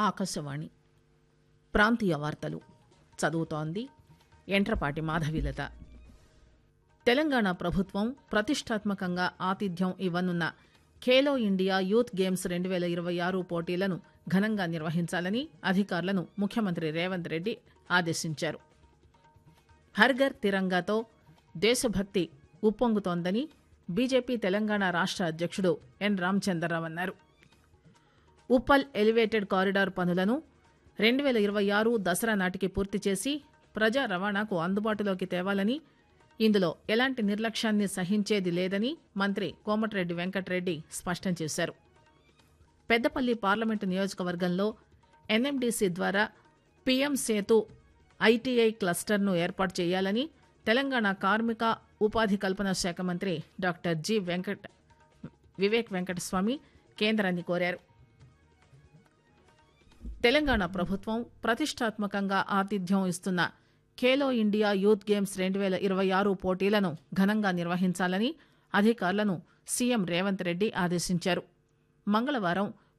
ఆకాశవాణి ప్రాంతీయ వార్తలు చదువుతోంది ఎంట్రపాటి మాధవీలత తెలంగాణ ప్రభుత్వం ప్రతిష్టాత్మకంగా ఆతిథ్యం ఇవ్వనున్న ఖేలో ఇండియా యూత్ గేమ్స్ రెండు పేల ఇరవై ఆరు పోటీలను ఘనంగా నిర్వహించాలని అధికారులను ముఖ్యమంత్రి రేవంత్ రెడ్డి ఆదేశించారు హర్ఘర్ తిరంగాతో దేశభక్తి ఉప్పొంగుతోందని బీజేపీ తెలంగాణ రాష్ట అధ్యక్షుడు ఎన్ రామచంద్రరావు అన్నారు ఉప్పల్ ఎలివేటెడ్ కారిడార్ పనులను రెండు పేల ఇరవై ఆరు దసరా నాటికి పూర్తి చేసి ప్రజా రవాణాకు అందుబాటులోకి తేవాలని ఇందులో ఎలాంటి నిర్లక్ష్యాన్ని సహించేది లేదని మంత్రి కోమటిరెడ్డి వెంకటరెడ్డి స్పష్టం చేశారు పెద్దపల్లి పార్లమెంటు నియోజకవర్గంలో ఎన్ఎండీసీ ద్వారా పీఎం సేతు ఐటీఐ క్లస్టర్ను ఏర్పాటు చేయాలని తెలంగాణ కార్మిక ఉపాధి కల్పన శాఖ మంత్రి డాక్టర్ జి వెంకట వివేక్ వెంకటస్వామి కేంద్రాన్ని కోరారు తెలంగాణ ప్రభుత్వం ప్రతిష్టాత్మకంగా ఆతిథ్యం ఇస్తున్న ఖేలో ఇండియా యూత్ గేమ్స్ రెండు వేల ఇరవై ఆరు పోటీలను ఘనంగా నిర్వహించాలని అధికారులను సీఎం రేవంత్ రెడ్డి ఆదేశించారు మంగళవారం